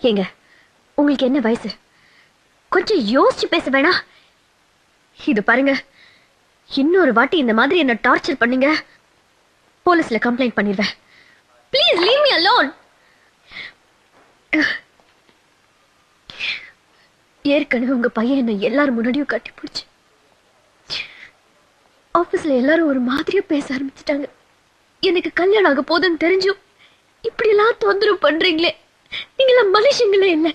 ஏங்க உங்களுக்கு என்ன வயசு கொஞ்சம் யோசிச்சு பேச வேணா இது பாருங்க இன்னொரு வாட்டி இந்த மாதிரி என்ன டார்ச்சர் பண்ணீங்க போலீஸ்ல கம்ப்ளைண்ட் பண்ணிடுவேன் ப்ளீஸ் லீவ் மீ அலோன் ஏற்கனவே உங்க பையன் என்ன எல்லாரும் முன்னாடியும் கட்டி பிடிச்சு ஆபீஸ்ல எல்லாரும் ஒரு மாதிரியா பேச ஆரம்பிச்சிட்டாங்க எனக்கு கல்யாணம் ஆக போதுன்னு தெரிஞ்சும் இப்படி எல்லாம் தொந்தரவு பண்றீங்களே நீங்களாம் மனுஷங்களே இல்லை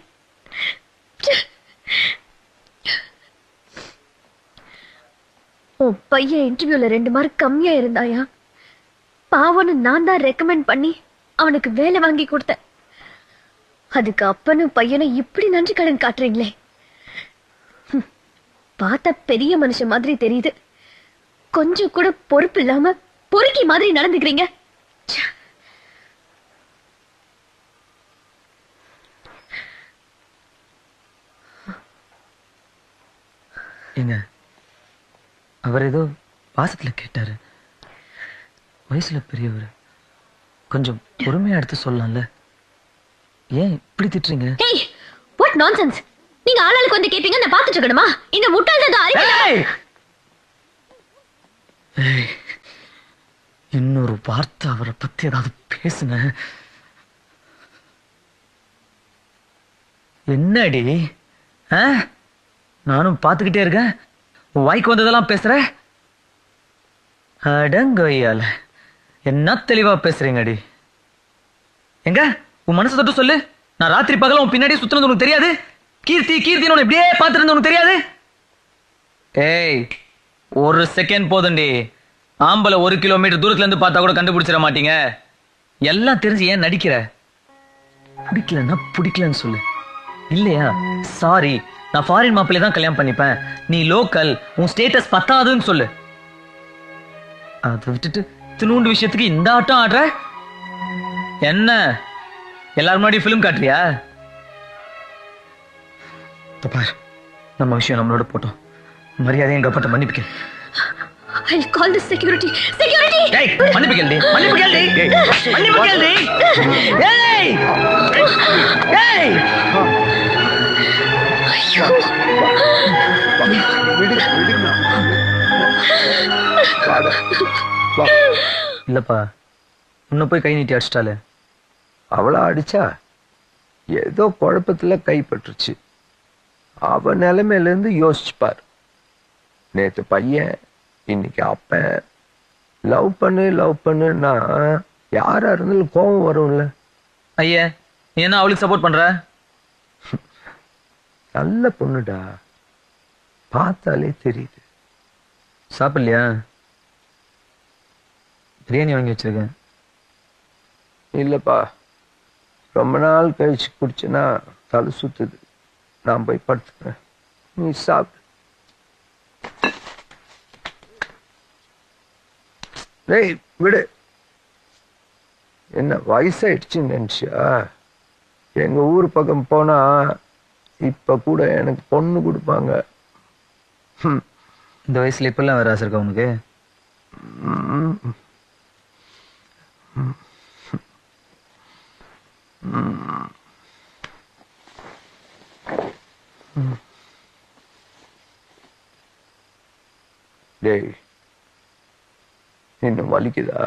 உன் பையன் இன்டர்வியூல ரெண்டு மார்க் கம்மியா இருந்தாயா பாவன்னு நான் தான் ரெக்கமெண்ட் பண்ணி அவனுக்கு வேலை வாங்கி கொடுத்தேன் அதுக்கு அப்பனும் பையனும் இப்படி நன்றி கடன் காட்டுறீங்களே ஹம், பார்த்தா பெரிய மனுஷன் மாதிரி தெரியுது கொஞ்சம் கூட பொறுப்பு இல்லாம பொறுக்கி மாதிரி நடந்துக்கிறீங்க ச்சே. ஏங்க அவர் ஏதோ பாசத்துல கேட்டாரு வயசுல பெரியவர் கொஞ்சம் பொறுமையா எடுத்து சொல்லலாம்ல ஏன் இப்படி திட்டுறீங்க டேய் வாட் நான்சென்ஸ் நீங்க ஆளாளுக்கு வந்து கேப்பீங்க நான் பாத்துட்டு இருக்கணுமா இந்த முட்டாள் தான் அறிவு ஏய்! ஏய், இன்னொரு வார்த்தை அவரை பத்தி ஏதாவது பேசுன என்னடி ஆ? நானும் பார்த்துக்கிட்டே இருக்கேன் உன் வாய்க்கு வந்ததெல்லாம் பேசுற அடங்கொய்யால என்ன தெளிவா பேசுறீங்கடி எங்க உன் மனசு தொட்டு சொல்லு நான் ராத்திரி பகல உன் பின்னாடி சுத்துனது உனக்கு தெரியாது கீர்த்தி கீர்த்தின்னு உன்னை இப்படியே பார்த்துட்டு உனக்கு தெரியாது ஏய் ஒரு செகண்ட் போதும்டி ஆம்பளை ஒரு கிலோமீட்டர் தூரத்துல இருந்து பார்த்தா கூட கண்டுபிடிச்சிட மாட்டீங்க எல்லாம் தெரிஞ்சு ஏன் நடிக்கிற பிடிக்கலன்னா பிடிக்கலன்னு சொல்லு இல்லையா சாரி நான் ஃபாரின் மாப்பிள்ளை தான் கல்யாணம் பண்ணிப்பேன் நீ லோக்கல் உன் ஸ்டேட்டஸ் பத்தாதுன்னு சொல்லு அதை விட்டுட்டு தினூண்டு விஷயத்துக்கு இந்த ஆட்டம் ஆடுற என்ன எல்லாரும் முன்னாடி ஃபிலிம் காட்டுறியா இதோ பார் நம்ம விஷயம் நம்மளோட போட்டோம் மரியாதை எங்க அப்பட்ட மன்னிப்பு I'll call the security. Security! டேய் மன்னிப்பு கேள்வி மன்னிப்பு கேள்வி மன்னிப்பு கேள்வி ஏய் ஏய் ஐயோ விடு விடுங்க வாடா. வா இல்லப்பா இன்னும் போய் கை நீட்டி அடிச்சிட்டாலே அவளா அடிச்சா ஏதோ குழப்பத்துல கைப்பற்றுச்சு அவ நிலைமையில இருந்து யோசிச்சு பார் நேத்து பையன் இன்னைக்கு அப்பன் லவ் பண்ணு லவ் பண்ணுன்னா யாரா இருந்தாலும் கோபம் வரும்ல ஐயா நீ என்ன அவளுக்கு சப்போர்ட் பண்ற நல்ல பொண்ணுடா பார்த்தாலே தெரியுது சாப்பிடலையா பிரியாணி வாங்கி வச்சிருக்கேன் இல்லப்பா ரொம்ப நாள் கழிச்சு குடிச்சேன்னா தலை சுத்துது நான் போய் படுத்துக்கிறேன் நீ சாப்பிடு டேய் விடு என்ன வயசாயிடுச்சுன்னு நினைச்சியா எங்க ஊர் பக்கம் போனா இப்ப கூட எனக்கு பொண்ணு கொடுப்பாங்க ஹம். இந்த வயசுல இப்பெல்லாம் வேற ஆசை இருக்கா உனக்கு ம். டேய் இன்னும் வலிக்குதா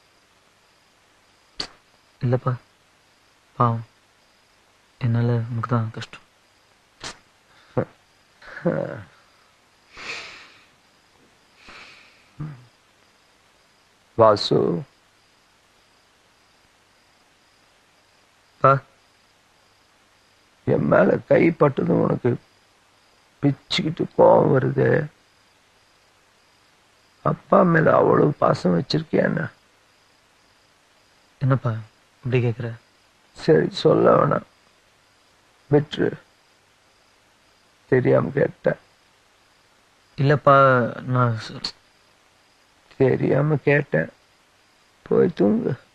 இல்லப்பா பாவம் என்னால உனக்கு தான் கஷ்டம் வாசு பா என் மேல கை பட்டதும் உனக்கு பிச்சுக்கிட்டு கோவம் வருது அப்பா மேல அவ்வளவு பாசம் வச்சிருக்கியா என்ன என்னப்பா இப்படி கேக்குற சரி சொல்ல வேணாம் விட்டுரு தெரியாம கேட்டேன் இல்லப்பா நான் சொ- தெரியாம கேட்டேன் போய் தூங்கு